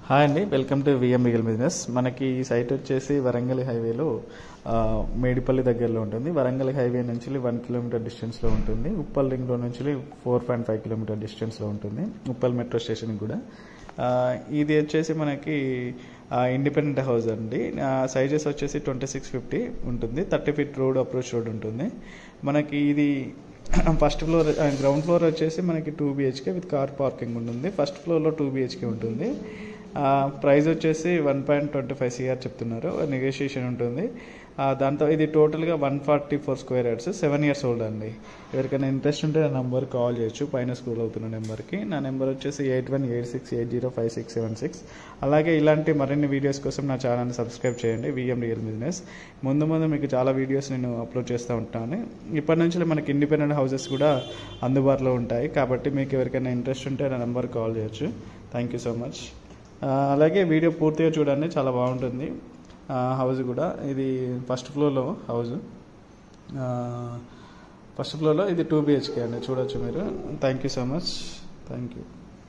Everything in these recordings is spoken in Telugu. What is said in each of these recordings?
హాయ్ అండి welcome to VM real business మనకి ఈ సైట్ వచ్చేసి వరంగల్ హైవేలో ఆ, మేడిపల్లి దగ్గరలో ఉంటుంది వరంగల్ హైవే నుంచి వన్ కిలోమీటర్ డిస్టెన్స్లో ఉంటుంది ఉప్పల్ రింగ్ రోడ్ నుంచి ఫోర్ పాయింట్ ఫైవ్ కిలోమీటర్ డిస్టెన్స్లో ఉంటుంది ఉప్పల్ మెట్రో స్టేషన్ కూడా ఆ, ఇది వచ్చేసి మనకి ఇండిపెండెంట్ హౌస్ అండి సైజెస్ వచ్చేసి ట్వంటీ సిక్స్ ఫిఫ్టీ ఉంటుంది thirty feet road approach road ఉంటుంది మనకి ఇది ఫస్ట్ ఫ్లోర్ గ్రౌండ్ ఫ్లోర్ వచ్చేసి మనకి two BHK with car parking ఉంటుంది ఫస్ట్ ఫ్లోర్లో టూ బిహెచ్కే ఉంటుంది ప్రైస్ వచ్చేసి one point twenty five CR చెప్తున్నారు నెగోషియేషన్ ఉంటుంది ఆ, దాంతో ఇది టోటల్గా one forty four square yards seven years old అండి ఎవరికైనా ఇంట్రెస్ట్ ఉంటే నా నెంబర్ కాల్ చేయొచ్చు పైన స్కూల్ అవుతున్న నెంబర్కి నా నెంబర్ వచ్చేసి eight one eight six eight zero five six seven six అలాగే ఇలాంటి మరిన్ని వీడియోస్ కోసం నా ఛానల్ని సబ్స్క్రైబ్ చేయండి విఎం రియల్ బిజినెస్ ముందు ముందు మీకు చాలా వీడియోస్ నేను అప్లోడ్ చేస్తూ ఉంటాను ఇప్పటి నుంచి మనకి ఇండిపెండెంట్ హౌసెస్ కూడా అందుబాటులో ఉంటాయి కాబట్టి మీకు ఎవరికైనా ఇంట్రెస్ట్ ఉంటే నా నెంబర్ కాల్ చేయొచ్చు థ్యాంక్ యూ సో మచ్ ఆ, అలాగే వీడియో పూర్తిగా చూడండి చాలా బాగుంటుంది ఆ, హౌస్ కూడా ఇది ఫస్ట్ ఫ్లోర్లో హౌస్ ఆ, ఫస్ట్ ఫ్లోర్లో ఇది టూ బిహెచ్కే అండి చూడొచ్చు మీరు thank you so much thank you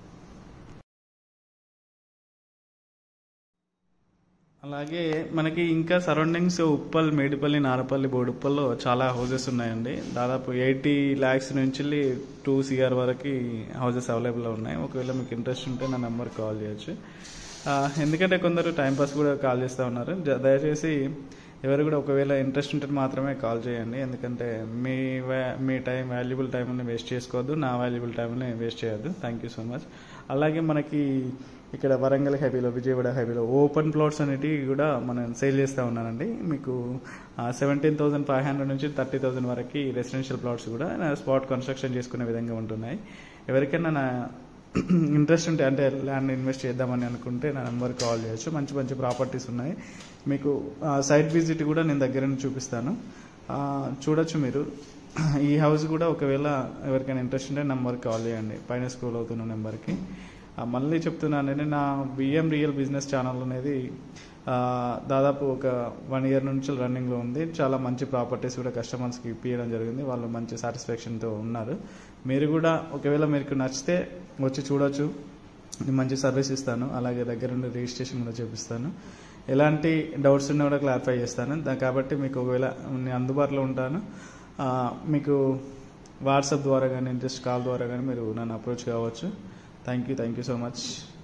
అలాగే మనకి ఇంకా సరౌండింగ్స్ ఉప్పల్ మేడిపల్లి నారపల్లి బోడుప్పల్లో చాలా హౌసెస్ ఉన్నాయండి దాదాపు ఎయిటీ ల్యాక్స్ నుంచి టూ సిఆర్ వరకు హౌసెస్ అవైలబుల్లో ఉన్నాయి ఒకవేళ మీకు ఇంట్రెస్ట్ ఉంటే నా నెంబర్ కాల్ చేయొచ్చు ఆ, ఎందుకంటే కొందరు టైంపాస్ కూడా కాల్ చేస్తూ ఉన్నారు జ- దయచేసి ఎవరు కూడా ఒకవేళ ఇంట్రెస్ట్ ఉంటే మాత్రమే కాల్ చేయండి ఎందుకంటే మీ వా- మీ టైం వాల్యుబుల్ టైంని వేస్ట్ చేసుకోవద్దు నా వాల్యుబుల్ టైంని వేస్ట్ చేయొద్దు థ్యాంక్ యూ సో మచ్ అలాగే మనకి ఇక్కడ వరంగల్ హైవేలో విజయవాడ హైవేలో ఓపెన్ ప్లాట్స్ అనేటివి కూడా మనం సేల్ చేస్తూ ఉన్నానండి మీకు సెవెంటీన్ థౌసండ్ ఫైవ్ హండ్రెడ్ నుంచి థర్టీ థౌసండ్ వరకు రెసిడెన్షియల్ ప్లాట్స్ కూడా స్పాట్ కన్స్ట్రక్షన్ చేసుకునే విధంగా ఉంటున్నాయి ఎవరికైనా నా ఇంట్రెస్ట్ ఉంటే అంటే ల్యాండ్ ఇన్వెస్ట్ చేద్దామని అనుకుంటే నా నెంబర్ కాల్ చేయొచ్చు మంచి మంచి ప్రాపర్టీస్ ఉన్నాయి మీకు సైట్ విజిట్ కూడా నేను దగ్గర నుంచి చూపిస్తాను ఆ, చూడొచ్చు మీరు ఈ హౌస్ కూడా ఒకవేళ ఎవరికైనా ఇంట్రెస్ట్ ఉంటే నెంబర్కి కాల్ చేయండి పైన స్క్రోల్ అవుతున్న నెంబర్కి ఆ, మళ్ళీ చెప్తున్నాను నేను నా బిఎం రియల్ బిజినెస్ ఛానల్ అనేది ఆ, దాదాపు ఒక వన్ ఇయర్ నుంచి రన్నింగ్లో ఉంది చాలా మంచి ప్రాపర్టీస్ కూడా కస్టమర్స్కి ఇప్పించడం జరిగింది వాళ్ళు మంచి సాటిస్ఫాక్షన్తో ఉన్నారు మీరు కూడా ఒకవేళ మీకు నచ్చితే వచ్చి చూడొచ్చు నేను మంచి సర్వీస్ ఇస్తాను అలాగే దగ్గర ఉండి రిజిస్ట్రేషన్ కూడా చేపిస్తాను ఎలాంటి డౌట్స్ ఉన్నా కూడా క్లారిఫై చేస్తాను దా- కాబట్టి మీకు ఒకవేళ నేను అందుబాటులో ఉంటాను ఆ, మీకు వాట్సాప్ ద్వారా కానీ జస్ట్ కాల్ ద్వారా కానీ మీరు నన్ను అప్రోచ్ కావచ్చు thank you thank you so much